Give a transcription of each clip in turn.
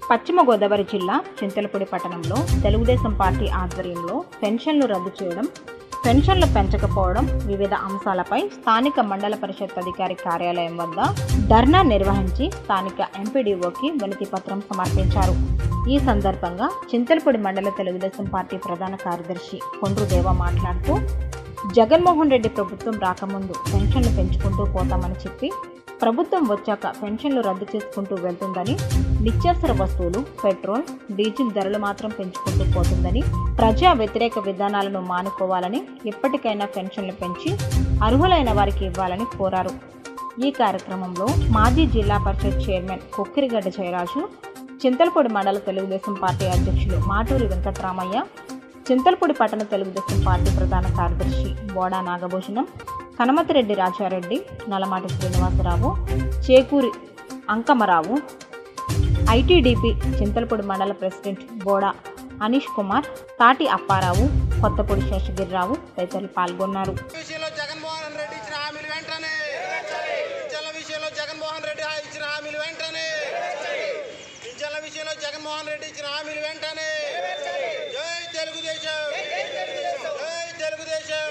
పశ్చిమ గోదావరి జిల్లా చింతలపూడి పట్టణంలో తెలుగుదేశం పార్టీ ఆధ్వర్యంలో పెన్షన్లు రద్దు చేయడం పెన్షన్లు పెంచకపోవడం వివిధ అంశాలపై స్థానిక మండల పరిషత్ అధికారి కార్యాలయం వద్ద ధర్నా నిర్వహించి స్థానిక ఎంపీడీఓకి వినతి పత్రం సమర్పించారు ఈ సందర్భంగా చింతలపూడి మండల తెలుగుదేశం పార్టీ ప్రధాన కార్యదర్శి కొండ్రుదేవ మాట్లాడుతూ జగన్మోహన్ రెడ్డి ప్రభుత్వం రాకముందు పెన్షన్లు పెంచుకుంటూ పోతామని చెప్పి ప్రభుత్వం వచ్చాక పెన్షన్లు రద్దు చేసుకుంటూ వెళ్తుందని నిత్యావసర వస్తువులు పెట్రోల్ డీజిల్ ధరలు మాత్రం పెంచుకుంటూ పోతుందని ప్రజా వ్యతిరేక విధానాలను మానుకోవాలని ఎప్పటికైనా పెన్షన్లు పెంచి అర్హులైన వారికి ఇవ్వాలని కోరారు ఈ కార్యక్రమంలో మాజీ జిల్లా పరిషత్ చైర్మన్ కొక్కిరిగడ్డ జయరాజు చింతలపూడి మండల తెలుగుదేశం పార్టీ అధ్యక్షులు మాటూరి వెంకట్రామయ్య చింతలపూడి పట్టణ తెలుగుదేశం పార్టీ ప్రధాన కార్యదర్శి బోడా నాగభూషణం కనమతిరెడ్డి రాజారెడ్డి నలమాటి శ్రీనివాసరావు చేకూరి అంకమరావు ఐటీడీపీ చింతలపూడి మండల ప్రెసిడెంట్ బోడా అనీష్ కుమార్ తాటి అప్పారావు కొత్తపూడి శేషగిరిరావు తదితరులు పాల్గొన్నారు విషయంలో జగన్మోహన్ రెడ్డి ఇచ్చిన హామీలు వెంటనే పింఛన్ల విషయంలో జగన్మోహన్ రెడ్డి ఇచ్చిన హామీలు వెంటనే పింఛన్ల విషయంలో జగన్మోహన్ రెడ్డి ఇచ్చిన హామీలు వెంటనే జై తెలుగుదేశం జై తెలుగుదేశం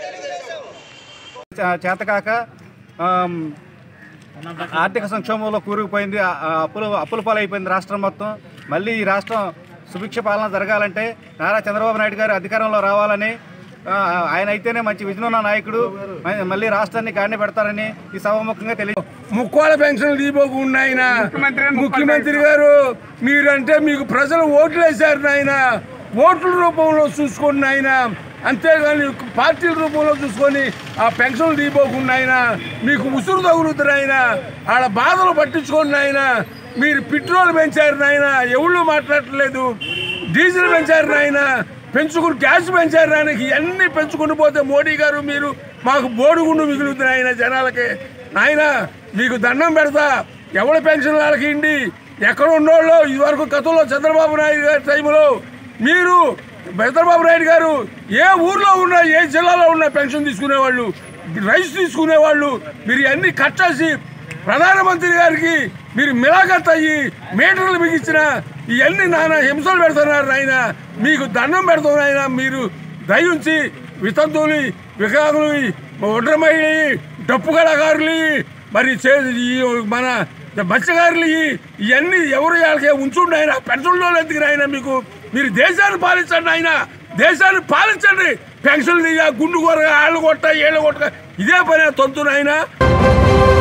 చే- చేతకాక ఆమ్, ఆర్థిక సంక్షోభంలో కూరుకుపోయింది ఆ- ఆ అప్పులు అప్పుల పాలైపోయింది రాష్ట్రం మొత్తం మళ్ళీ ఈ రాష్ట్రం సుభిక్ష పాలన జరగాలంటే నారా చంద్రబాబు నాయుడు గారు అధికారంలో రావాలని ఆ, ఆయన అయితేనే మంచి విజన్ ఉన్న నాయకుడు మ- మళ్ళీ రాష్ట్రాన్ని గాడిన పెడతారని ఈ సభాముఖంగా తెలియ ముక్కోల పెన్షన్ దీపోకు ఉన్నాయన ముఖ్యమంత్రి గారు మీరంటే మీకు ప్రజలు ఓట్లు వేశారు నాయన ఓట్ల రూపంలో చూసుకోండి నాయన అంతేగాని పార్టీల రూపంలో చూసుకొని ఆ పెన్షన్ దీపోకుండా ఆయన మీకు ఉసురు తగులుతారు ఆయన ఆడ బాధలు పట్టించుకోండి ఆయన మీరు పెట్రోల్ పెంచారు నాయన ఎవళ్ళు మాట్లాడట్లేదు డీజిల్ పెంచారు నాయన పెంచుకుని గ్యాస్ పెంచారు ఆయనకి ఇవన్నీ పెంచుకుని పోతే మోడీ గారు మీరు మాకు బోడుగుండు మిగులుతున్నాయి ఆయన జనాలకి నాయన మీకు దండం పెడతా ఎవరి పెన్షన్ వాళ్ళకి ఇండి ఎక్కడ ఉన్నోళ్ళు ఇదివరకు గతంలో చంద్రబాబు నాయుడు గారి టైంలో మీరు చంద్రబాబు నాయుడు గారు ఏ ఊర్లో ఉన్నా ఏ జిల్లాలో ఉన్నా పెన్షన్ తీసుకునేవాళ్ళు రైస్ తీసుకునేవాళ్ళు మీరు అన్ని కట్ చేసి ప్రధానమంత్రి గారికి మీరు మిలాఖత్ అయ్యి మీటర్లు బిగించిన ఇవన్నీ నాన్న హింసలు పెడుతున్నారు నాయన మీకు దండం పెడుతున్నారు ఆయన మీరు దయించి వితంతువులు వికలాంగులు ఒడ్రమయ్యి డప్పు కళాకారులు మరి చే ఈ మన మత్స్యకారులు ఇవన్నీ ఎవరు వాళ్ళకి ఉంచుండి ఆయన పెన్షన్లో ఎందుకు ఆయన మీకు మీరు దేశాన్ని పాలించండి ఆయన దేశాన్ని పాలించండి పెన్షన్లు తీయ గుండు కొరగా ఆళ్ళు కొట్ట ఏళ్ళు కొట్ట ఇదే పని తొంతున ఆయన